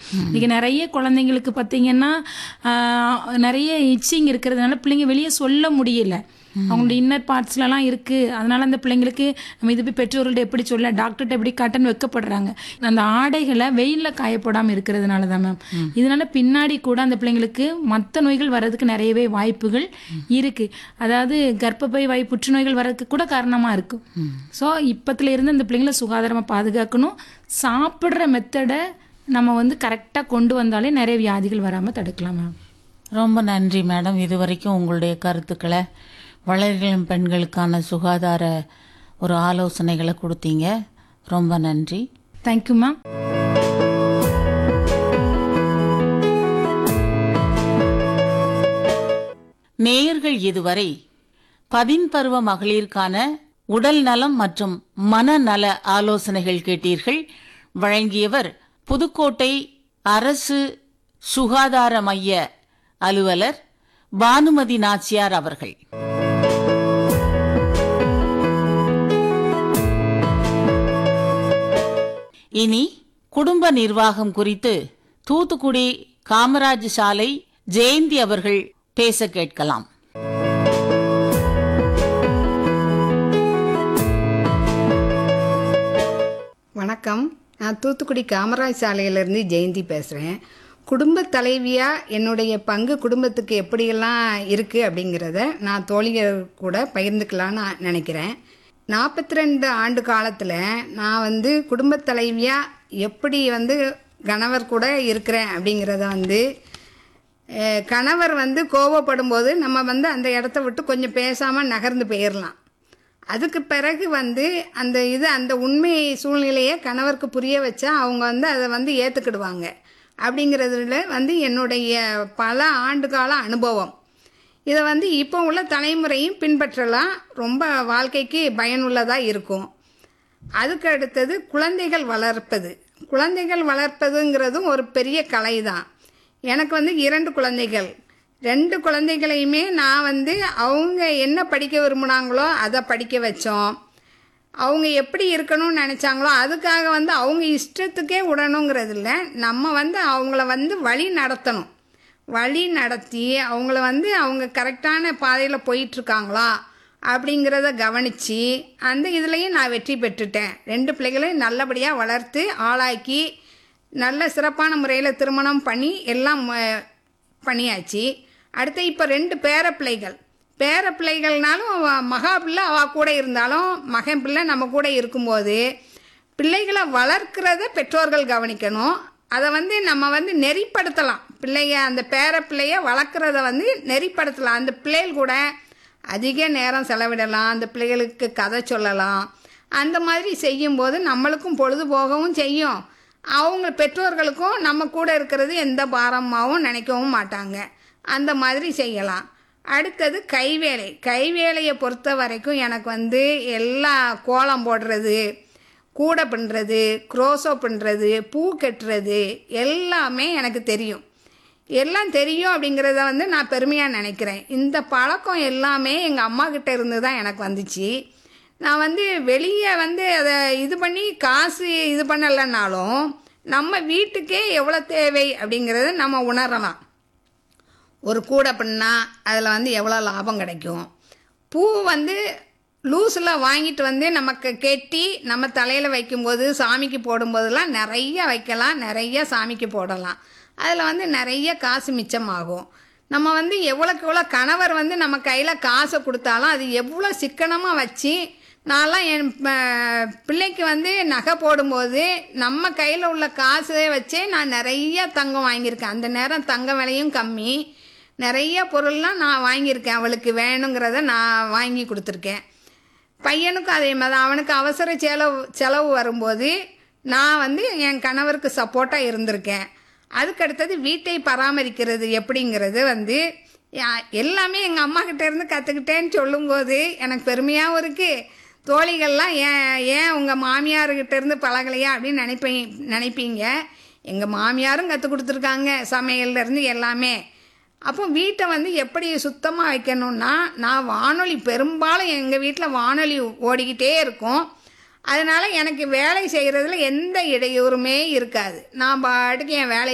இன்னைக்கு நிறைய குழந்தைங்களுக்கு பார்த்தீங்கன்னா ஆஹ், நிறைய இச்சிங் இருக்கிறதுனால பிள்ளைங்க வெளியே சொல்ல முடியல அவங்களுடைய இன்னர் பார்ட்ஸ்லலாம் இருக்கு அதனால அந்த பிள்ளைங்களுக்கு நம்ம இது போய் பெற்றோர்கள்ட்ட எப்படி சொல்ல டாக்டர்கிட்ட எப்படி காட்டன்னு வைக்கப்படுறாங்க அந்த ஆடைகளை வெயிலில் காயப்படாமல் இருக்கிறதுனால தான் மேம் இதனால பின்னாடி கூட அந்த பிள்ளைங்களுக்கு மற்ற நோய்கள் வர்றதுக்கு நிறையவே வாய்ப்புகள் இருக்கு அதாவது கர்ப்பப்பை வாய் புற்றுநோய்கள் வர்றதுக்கு கூட காரணமாக இருக்கும் ஸோ இப்பத்துல இருந்து அந்த பிள்ளைங்களை சுகாதாரமாக பாதுகாக்கணும் சாப்பிட்ற மெத்தடை நம்ம வந்து கரெக்டாக கொண்டு வந்தாலே நிறைய வியாதிகள் வராமல் தடுக்கலாம் மேம் ரொம்ப நன்றி மேடம் இது வரைக்கும் உங்களுடைய கருத்துக்களை வளரிளம் பெண்களுக்கான சுகாதார ஒரு ஆலோசனைகளை கொடுத்தீங்க ரொம்ப நன்றி தேங்க்யூ மேம் நேயர்கள் இதுவரை பதின்பருவ மகளிருக்கான உடல் நலம் மற்றும் மனநல ஆலோசனைகள் கேட்டீர்கள் வழங்கியவர் புதுக்கோட்டை அரசு சுகாதார மைய அலுவலர் பானுமதி நாச்சியார் அவர்கள் இனி குடும்ப நிர்வாகம் குறித்து தூத்துக்குடி காமராஜ் சாலை ஜெயந்தி அவர்கள் பேச கேட்கலாம் வணக்கம் நான் தூத்துக்குடி காமராஜ் சாலையிலேருந்து ஜெயந்தி பேசுகிறேன் குடும்ப தலைவியாக என்னுடைய பங்கு குடும்பத்துக்கு எப்படியெல்லாம் இருக்குது அப்படிங்கிறத நான் தோழிகள் கூட பகிர்ந்துக்கலான்னு நான் நினைக்கிறேன் நாற்பத்தி ரெண்டு ஆண்டு காலத்தில் நான் வந்து குடும்ப தலைவியாக எப்படி வந்து கணவர் கூட இருக்கிறேன் அப்படிங்கிறத வந்து அஹ், கணவர் வந்து கோவப்படும் போது நம்ம வந்து அந்த இடத்த விட்டு கொஞ்சம் பேசாமல் நகர்ந்து போயிடலாம் அதுக்கு பிறகு வந்து அந்த இது அந்த உண்மை சூழ்நிலையை கணவருக்கு புரிய வச்சா அவங்க வந்து அதை வந்து ஏற்றுக்கிடுவாங்க அப்படிங்கிறதுல வந்து என்னுடைய பல ஆண்டு கால அனுபவம் இதை வந்து இப்போ உள்ள தலைமுறையும் பின்பற்றலாம் ரொம்ப வாழ்க்கைக்கு பயனுள்ளதாக இருக்கும் அதுக்கு அடுத்தது குழந்தைகள் வளர்ப்பது குழந்தைகள் வளர்ப்பதுங்கிறதும் ஒரு பெரிய கலை தான் எனக்கு வந்து இரண்டு குழந்தைகள் ரெண்டு குழந்தைகளையுமே நான் வந்து அவங்க என்ன படிக்க விரும்புனாங்களோ அதை படிக்க வச்சோம் அவங்க எப்படி இருக்கணும்னு நினச்சாங்களோ அதுக்காக வந்து அவங்க இஷ்டத்துக்கே விடணுங்கிறது இல்லை நம்ம வந்து அவங்கள வந்து வழி நடத்தணும் வழி நடத்தி அவங்கள வந்து அவங்க கரெக்டான பாதையில் போயிட்டுருக்காங்களா அப்படிங்கிறத கவனித்து அந்த இதுலேயும் நான் வெற்றி பெற்றுட்டேன் ரெண்டு பிள்ளைகளையும் நல்லபடியாக வளர்த்து ஆளாக்கி நல்ல சிறப்பான முறையில் திருமணம் பண்ணி எல்லாம் அஹ், பண்ணியாச்சு அடுத்து இப்போ ரெண்டு பேர பிள்ளைகள் பேர பிள்ளைகள்னாலும் அவ மகா பிள்ளை அவ கூட இருந்தாலும் மகன் பிள்ளை நம்ம கூட இருக்கும்போது பிள்ளைகளை வளர்க்கிறத பெற்றோர்கள் கவனிக்கணும் அதை வந்து நம்ம வந்து நெறிப்படுத்தலாம் பிள்ளைய அந்த பேர பிள்ளைய வளர்க்குறத வந்து நெறிப்படுத்தலாம் அந்த பிள்ளைகள் கூட அதிக நேரம் செலவிடலாம் அந்த பிள்ளைகளுக்கு கதை சொல்லலாம் அந்த மாதிரி செய்யும்போது நம்மளுக்கும் பொழுது போகவும் செய்யும் அவங்க பெற்றோர்களுக்கும் நம்ம கூட இருக்கிறது எந்த பாரமாகவும் நினைக்கவும் மாட்டாங்க அந்த மாதிரி செய்யலாம் அடுத்தது கைவேலை கைவேலையை பொறுத்த வரைக்கும் எனக்கு வந்து எல்லா கோலம் போடுறது கூடை பின்னுறது குரோசோ பின்னுறது பூ கட்டுறது எல்லாமே எனக்கு தெரியும் எல்லாம் தெரியும் அப்படிங்கிறத வந்து நான் பெருமையாக நினைக்கிறேன் இந்த பழக்கம் எல்லாமே எங்கள் அம்மா கிட்ட இருந்து தான் எனக்கு வந்துச்சு நான் வந்து வெளியே வந்து அதை இது பண்ணி காசு இது பண்ணலைன்னாலும் நம்ம வீட்டுக்கே எவ்வளோ தேவை அப்படிங்கிறத நம்ம உணரலாம் ஒரு கூடை பண்ணால் அதில் வந்து எவ்வளோ லாபம் கிடைக்கும் பூ வந்து லூஸில் வாங்கிட்டு வந்து நமக்கு கெட்டி நம்ம தலையில் வைக்கும்போது சாமிக்கு போடும்போதெல்லாம் நிறைய வைக்கலாம் நிறைய சாமிக்கு போடலாம் அதில் வந்து நிறைய காசு மிச்சமாகும் நம்ம வந்து எவ்வளோக்கு எவ்வளோ கணவர் வந்து நம்ம கையில் காசை கொடுத்தாலும் அது எவ்வளோ சிக்கனமாக வச்சு நான்லாம் என் ப- பிள்ளைக்கு வந்து நகை போடும்போது நம்ம கையில் உள்ள காசை வச்சே நான் நிறைய தங்கம் வாங்கியிருக்கேன் அந்த நேரம் தங்க விலையும் கம்மி நிறைய பொருள்லாம் நான் வாங்கியிருக்கேன் அவளுக்கு வேணுங்கிறத நான் வாங்கி கொடுத்துருக்கேன் பையனுக்கும் அதே மாதிரி தான். அவனுக்கு அவசர செலவு செலவு வரும்போது நான் வந்து என் கணவருக்கு சப்போர்ட்டாக இருந்திருக்கேன் அதுக்கு அடுத்தது வீட்டை பராமரிக்கிறது எப்படிங்கிறது வந்து யா- எல்லாமே எங்கள் அம்மா கிட்ட இருந்து கற்றுக்கிட்டேன்னு சொல்லும்போது எனக்கு பெருமையாகவும் இருக்குது தோழிகள்லாம் ஏன் ஏன் உங்கள் மாமியார்கிட்ட இருந்து பழகலையா அப்படின்னு நினைப்பீங்க நினைப்பீங்க எங்கள் மாமியாரும் கற்றுக் கொடுத்துருக்காங்க சமையல்ல இருந்து எல்லாமே அப்போ வீட்டை வந்து எப்படி சுத்தமாக வைக்கணும்னா நான் வானொலி பெரும்பாலும் எங்கள் வீட்டில் வானொலி ஓடிக்கிட்டே இருக்கும் அதனால் எனக்கு வேலை செய்கிறதுல எந்த இடையூறுமே இருக்காது நான் பாட்டுக்கு என் வேலையை